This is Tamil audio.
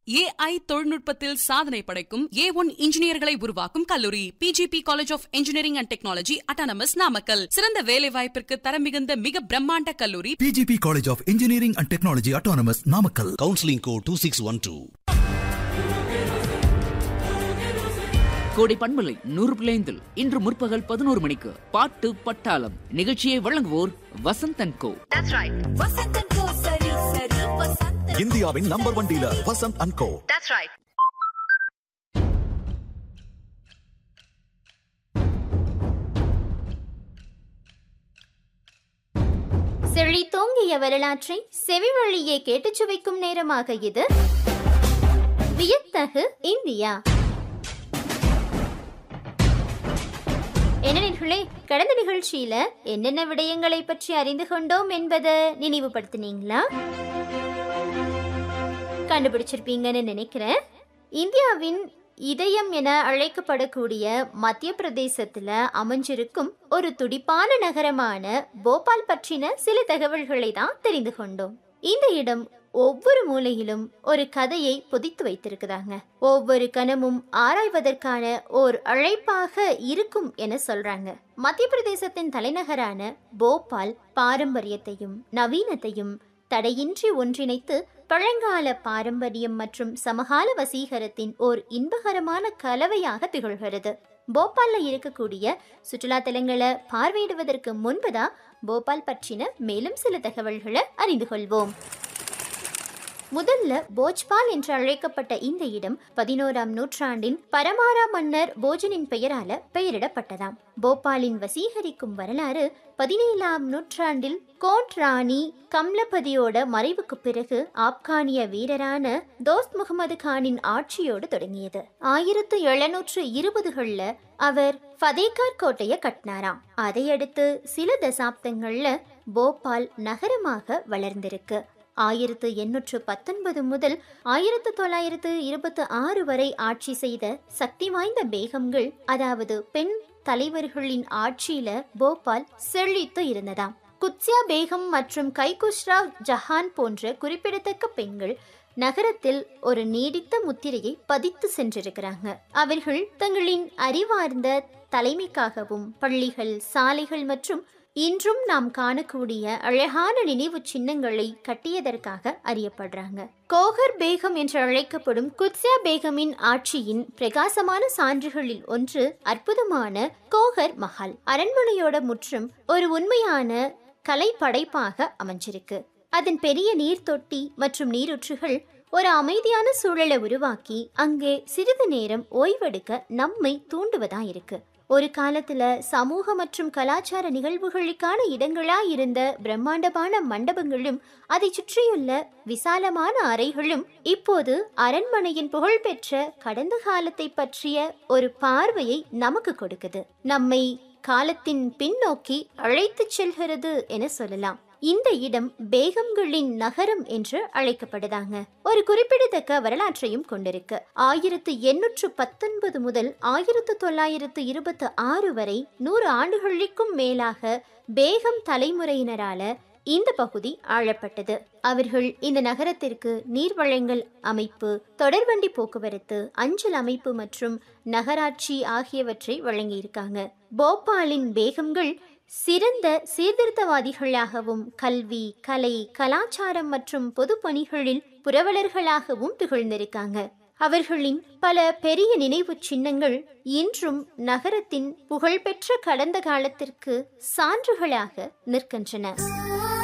ஏஐ தொழில்நுட்பத்தில் சாதனை படைக்கும் ஏ ஒன் இன்ஜினியர்களை உருவாக்கும் கல்லூரி P G P college of engineering and technology autonomous Namakkal சிறந்த வேலை வாய்ப்பிற்கு தரம் மிகுந்த மிக பிரம்மாண்ட கல்லூரி PGP College of Engineering and Technology Autonomous Namakkal. counseling code 2612. கோடை பண்பலை நூறு பிள்ளைந்தில் இன்று முற்பகல் பதினோரு மணிக்கு பாட்டு பட்டாளம் நிகழ்ச்சியை வழங்குவோர் Vasanthan co That's right. Vasantan ko sari sari Vasantan. இந்தியாவின் number one dealer Vasanth and co That's right. செழித்தோங்கிய வரலாற்றை செவிவழியே கேட்டுச் சுவைக்கும் நேரமாக இது வியத்தகு இந்தியா என்ன நேர்களே கடந்த நிகழ்ச்சியில என்னென்ன விடயங்களை பற்றி அறிந்து கொண்டோம் என்பதை நினைவுபடுத்தினீங்களா கண்டுபிடிச்சிருப்பீங்கன்னு நினைக்கிறேன் இந்தியாவின் இதயம் என அழைக்கப்படக்கூடிய மத்திய பிரதேசத்துல அமைஞ்சிருக்கும் ஒரு துடிப்பான நகரமான போபால் பற்றின சில தகவல்களை தான் தெரிந்து கொண்டோம் இந்த இடம் ஒவ்வொரு மூலையிலும் ஒரு கதையை பொதித்து வைத்திருக்குதாங்க ஒவ்வொரு கணமும் ஆராய்வதற்கான ஓர் அழைப்பாக இருக்கும் என சொல்றாங்க மத்திய பிரதேசத்தின் தலைநகரான போபால் பாரம்பரியத்தையும் நவீனத்தையும் தடையின்றி ஒன்றிணைத்து பழங்கால பாரம்பரியம் மற்றும் சமகால வசீகரத்தின் ஓர் இன்பகரமான கலவையாக திகழ்கிறது போபால்ல இருக்கக்கூடிய சுற்றுலா தலங்களை பார்வையிடுவதற்கு முன்பதா போபால் பற்றின மேலும் சில தகவல்களை அறிந்து கொள்வோம் முதல்ல போஜ்பால் என்று அழைக்கப்பட்ட இந்த இடம் பதினோராம் நூற்றாண்டின் பரமாரா மன்னர் போஜனின் பெயரால பெயரிடப்பட்டதாம் போபாலின் வசீகரிக்கும் வரலாறு பதினேழாம் நூற்றாண்டில் கோட் ராணி கம்லபதியோட மறைவுக்கு பிறகு ஆப்கானிய வீரரான தோஸ்த் முகமது கானின் ஆட்சியோடு தொடங்கியது ஆயிரத்து எழுநூற்று இருபதுகள்ல அவர் ஃபதேகார் கோட்டையை கட்டினாராம் அதையடுத்து சில தசாப்தங்கள்ல போபால் நகரமாக வளர்ந்திருக்கு ஆயிரத்து எண்ணூற்று பத்தொன்பது முதல் ஆயிரத்து தொள்ளாயிரத்து இருபத்தி ஆறு வரை ஆட்சி செய்த சக்தி வாய்ந்த பேகம்கள் அதாவது பெண் தலைவர்களின் ஆட்சியில போபால் செழித்து இருந்ததாம் குத்சியா பேகம் மற்றும் கைகுஷ்ரா ஜஹான் போன்ற குறிப்பிடத்தக்க பெண்கள் நகரத்தில் ஒரு நீடித்த முத்திரையை பதித்து சென்றிருக்கிறாங்க அவர்கள் தங்களின் அறிவார்ந்த தலைமைக்காகவும் பள்ளிகள் சாலைகள் மற்றும் இன்றும் நாம் காணக்கூடிய அழகான நினைவு சின்னங்களை கட்டியதற்காக அறியப்படுறாங்க கோகர் பேகம் என்று அழைக்கப்படும் குத்சியா பேகமின் ஆட்சியின் பிரகாசமான சான்றுகளில் ஒன்று அற்புதமான கோகர் மஹால் அரண்மனையோட முற்றும் ஒரு உண்மையான கலை படைப்பாக அமைஞ்சிருக்கு அதன் பெரிய நீர் தொட்டி மற்றும் நீரூற்றுகள் ஒரு அமைதியான சூழலை உருவாக்கி அங்கே சிறிது நேரம் ஓய்வெடுக்க நம்மை தூண்டுவதா இருக்கு ஒரு காலத்துல சமூக மற்றும் கலாச்சார நிகழ்வுகளுக்கான இடங்களா இருந்த பிரம்மாண்டமான மண்டபங்களும் அதை சுற்றியுள்ள விசாலமான அறைகளும் இப்போது அரண்மனையின் புகழ்பெற்ற கடந்த காலத்தை பற்றிய ஒரு பார்வையை நமக்கு கொடுக்குது நம்மை காலத்தின் பின்னோக்கி அழைத்துச் செல்கிறது என சொல்லலாம் இந்த இடம் பேகம்களின் நகரம் என்று அழைக்கப்படுதாங்க ஒரு குறிப்பிடத்தக்க வரலாற்றையும் கொண்டிருக்கு ஆயிரத்து எண்ணூற்று பத்தொன்பது முதல் ஆயிரத்து தொள்ளாயிரத்து இருபத்தி ஆறு வரை நூறு ஆண்டுகளுக்கும் மேலாக பேகம் தலைமுறையினரால இந்த பகுதி ஆளப்பட்டது அவர்கள் இந்த நகரத்திற்கு நீர்வழங்கல் அமைப்பு தொடர்வண்டி போக்குவரத்து அஞ்சல் அமைப்பு மற்றும் நகராட்சி ஆகியவற்றை வழங்கியிருக்காங்க போபாலின் பேகம்கள் சிறந்த சீர்திருத்தவாதிகளாகவும் கல்வி கலை கலாச்சாரம் மற்றும் பொது பணிகளில் புரவலர்களாகவும் திகழ்ந்திருக்காங்க அவர்களின் பல பெரிய நினைவு சின்னங்கள் இன்றும் நகரத்தின் புகழ்பெற்ற கடந்த காலத்திற்கு சான்றுகளாக நிற்கின்றன